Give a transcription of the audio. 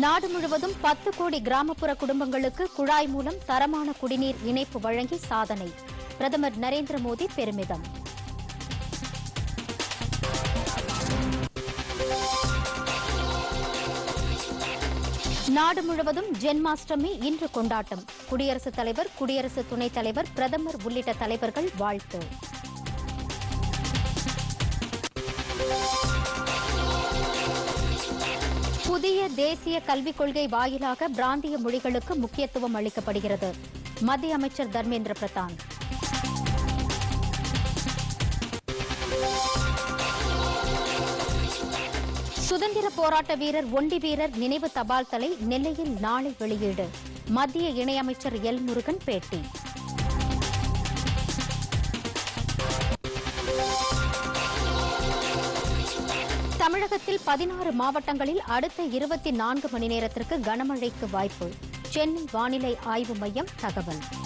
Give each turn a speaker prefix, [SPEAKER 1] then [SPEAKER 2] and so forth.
[SPEAKER 1] நாடு முழுவதும் பத்து கோடி கிராமப்புற குடும்பங்களுக்கு குழாய் மூலம் தரமான குடிநீர் இணைப்பு வழங்கி சாதனை பிரதமர் நரேந்திர மோடி பெருமிதம் நாடு முழுவதும் ஜென்மாஷ்டமி இன்று கொண்டாட்டம் குடியரசுத் தலைவர் குடியரசு துணைத் தலைவர் பிரதமர் உள்ளிட்ட தலைவர்கள் வாழ்த்து புதிய தேசிய கல்விக் கொள்கை வாயிலாக பிராந்திய மொழிகளுக்கு முக்கியத்துவம் அளிக்கப்படுகிறது மத்திய அமைச்சர் தர்மேந்திர பிரதான் சுதந்திர போராட்ட வீரர் ஒண்டி வீரர் நினைவு தபால் தலை நெல்லையில் நாளை வெளியீடு மத்திய இணையமைச்சர் எல் முருகன் பேட்டி தமிழகத்தில் பதினாறு மாவட்டங்களில் அடுத்த இருபத்தி நான்கு மணி நேரத்திற்கு கனமழைக்கு வாய்ப்பு சென்னை வானிலை ஆய்வு மையம் தகவல்